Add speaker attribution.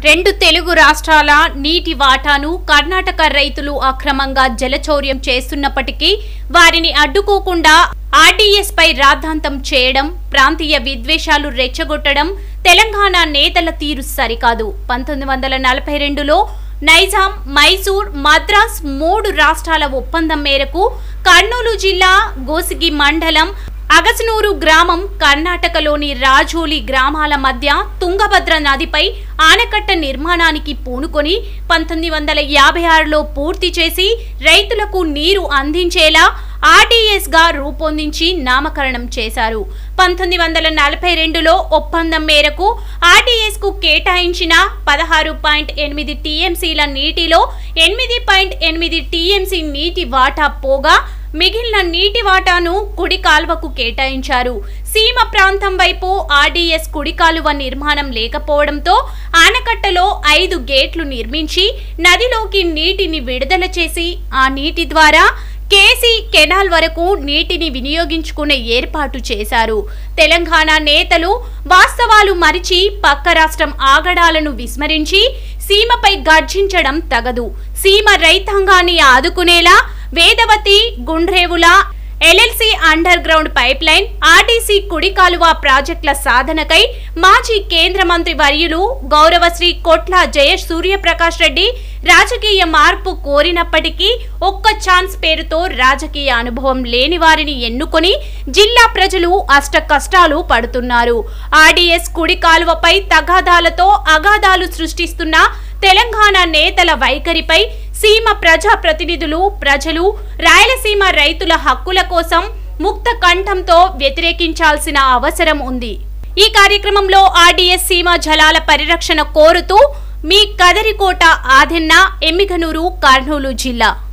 Speaker 1: రెండు తెలుగు రాష్ట్రాల నీటి వాటాను కర్ణాటక రైతులు అక్రమంగా జలచౌర్యం చేస్తున్నప్పటికీ వారిని అడ్డుకోకుండా ఆర్డీఎస్ పై రాద్ధాంతం చేయడం ప్రాంతీయ విద్వేషాలు రెచ్చగొట్టడం తెలంగాణ నేతల తీరు సరికాదు పంతొమ్మిది వందల నలభై రెండులో నైజాం మైసూర్ మద్రాస్ మూడు రాష్ట్రాల ఒప్పందం మేరకు కర్నూలు జిల్లా గోసిగి మండలం అగసనూరు గ్రామం కర్ణాటకలోని రాజోలి గ్రామాల మధ్య తుంగభద్ర నదిపై ఆనకట్ట నిర్మాణానికి పూనుకొని పంతొమ్మిది వందల యాభై ఆరులో పూర్తి చేసి రైతులకు నీరు అందించేలా ఆర్డీఎస్ గా రూపొందించి నామకరణం చేశారు పంతొమ్మిది వందల నలభై రెండులో ఒప్పందం మేరకు ఆర్డీఎస్ కు కేటాయించిన పదహారు పాయింట్ ఎనిమిది టీఎంసీల నీటిలో ఎనిమిది పాయింట్ ఎనిమిది టీఎంసీ నీటి వాటా పోగా మిగిలిన నీటి వాటాను కుడి కాల్వకు కేటాయించారు సీమ ప్రాంతం వైపు ఆర్డీఎస్ కుడి కాలువ నిర్మాణం లేకపోవడంతో ఆనకట్టలో ఐదు గేట్లు నిర్మించి నదిలోకి నీటిని విడుదల చేసి ఆ నీటి ద్వారా కేసీ కెనాల్ వరకు నీటిని వినియోగించుకునే ఏర్పాటు చేశారు తెలంగాణ నేతలు వాస్తవాలు మరిచి పక్క రాష్ట్రం ఆగడాలను విస్మరించి సీమపై గర్జించడం తగదు సీమ రైతాంగాన్ని ఆదుకునేలా Vedavathi Gundrevula LLC underground pipeline RTC కుడి కాలువ ప్రాజెక్టుల సాధనకై మాజీ కేంద్ర మంత్రి వర్యులు గౌరవశ్రీ కొట్ల జయ సూర్యప్రకాష్ రెడ్డి రాజకీయ మార్పు కోరినప్పటికీ ఒక్క ఛాన్స్ పేరుతో రాజకీయ అనుభవం లేని వారిని ఎన్నుకొని జిల్లా ప్రజలు అష్ట కష్టాలు పడుతున్నారు ఆర్డీఎస్ కుడి కాలువపై తగాదాలతో అగాధాలు సృష్టిస్తున్న తెలంగాణ నేతల వైఖరిపై సీమ ప్రజా ప్రతినిధులు ప్రజలు రాయలసీమ రైతుల హక్కుల కోసం ముక్త కంఠంతో వ్యతిరేకించాల్సిన అవసరం ఉంది ఈ కార్యక్రమంలో ఆర్డీఎస్ సీమ జలాల పరిరక్షణ కోరుతూ మీ కదరికోట ఆదెన్న ఎమ్మిగనూరు కర్నూలు జిల్లా